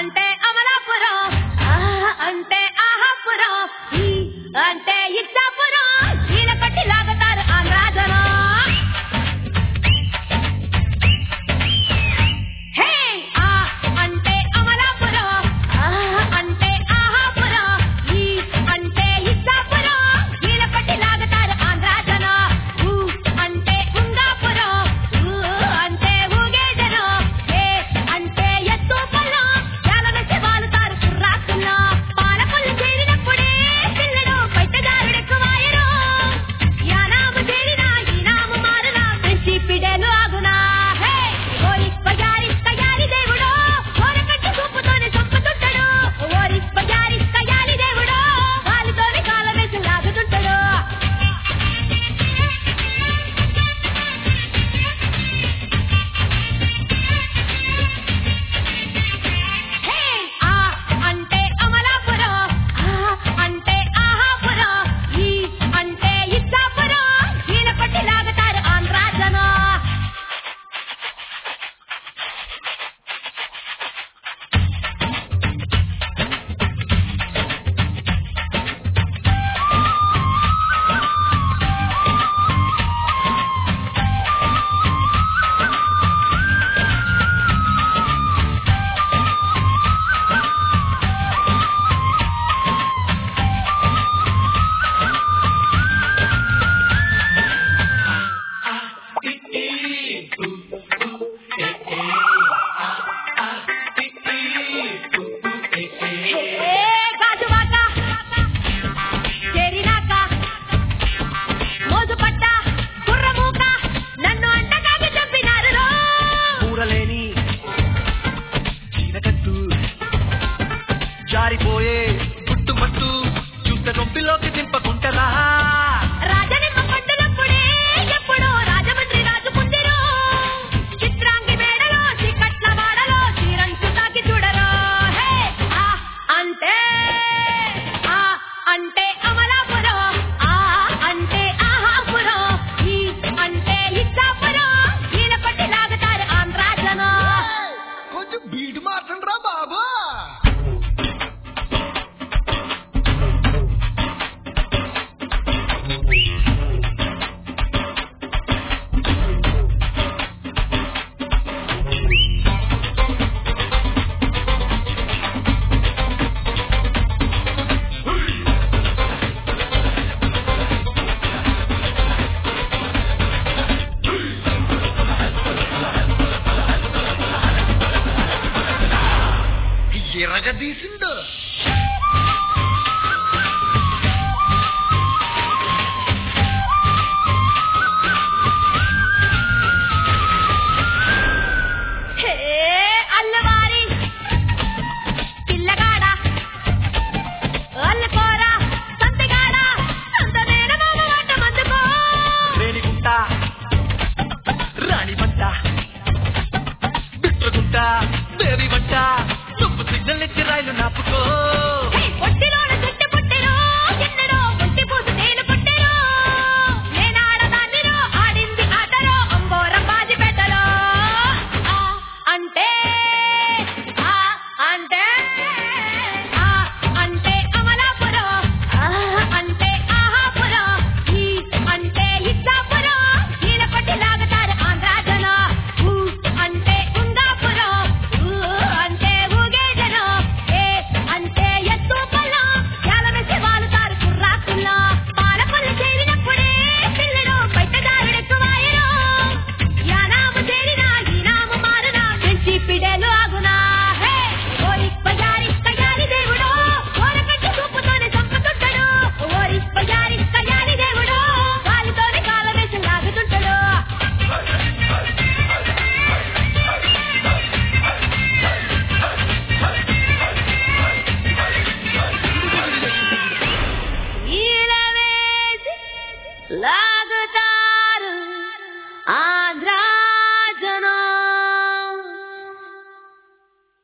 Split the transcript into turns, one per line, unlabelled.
అంటే అమలాపురం ఆ అంటే ఆహాపురం ఈ అంటే ఇచ్చాపురం ఈల కొట్టి లాగుతారు ఆంధ్రాజనం హే ఆ అంటే అమలాపురం ఆ అంటే ఆహాపురం ఈ అంటే ఇచ్చాపురం ఈల కొట్టి లాగుతారు ఆంధ్రాజనం ఊ అంటే ఉంగాపురం ఊ అంటే ఊగేజనం ఏ అంటే ఎత్తు పొలం చాలా నుంచి వాలుతారు కుర్రాకుల్లో పాలకొల్లు చేరినప్పుడే పిల్లడు పైటదారుడెక్కువాయరు యానాము చేరినా ఈనాము మారునా పెంచి పిడేలు ఆగునా హే ఓరి పజారి కయాలి దేవుడో ఓరకట్టి చూపుతోనే చంపుతుంటాడు ఓరి పజారి కయాలి దేవుడో కాలుతోనే కాల వేసి లాగుతుంటాడు హే ఆ అంటే అమలాపురం ఆ అంటే ఆహాపురం ఈ అంటే ఇచ్చాపురం ఈల పట్టి లాగుతారు ఆంధ్రాజనం హే గాజువాక చేరినాక మోజు పట్ట గుర్రమూక నన్ను అంటగాకి చంపినారు రో
కూరలేని చీనకట్టు జారిపోయే గుట్టుమట్టు చూస్తే రొంపిలోకి దింపకుంటరా
రాజనిమ్మ పట్టునప్పుడే ఎప్పుడో రాజమండ్రి రాజు పుట్టిరో చిత్రాంగి మేడలో చికట్ల వాడలో చీరంచు తాకి చూడరో హే ఆ అంటే ఆ అంటే అమలాపురం ఆ అంటే ఆహాపురం ఈ అంటే ఇచ్చాపురం ఈల పట్టి లాగుతారు ఆంధ్రాజనం
కొంచెం బీట్ మార్చండి రా బాబా ఎరగదీసిండు
హే అల్లవారి పిల్లగాడ అల్లకోర సంతగాడ సంతమేన మామ మాట మందుకో
రేణిగుంట రాణి వంట బిట్రగుంట దేవి వంట నువ్వు సిగ్నల్ ఇచ్చి రైలు నాపుకో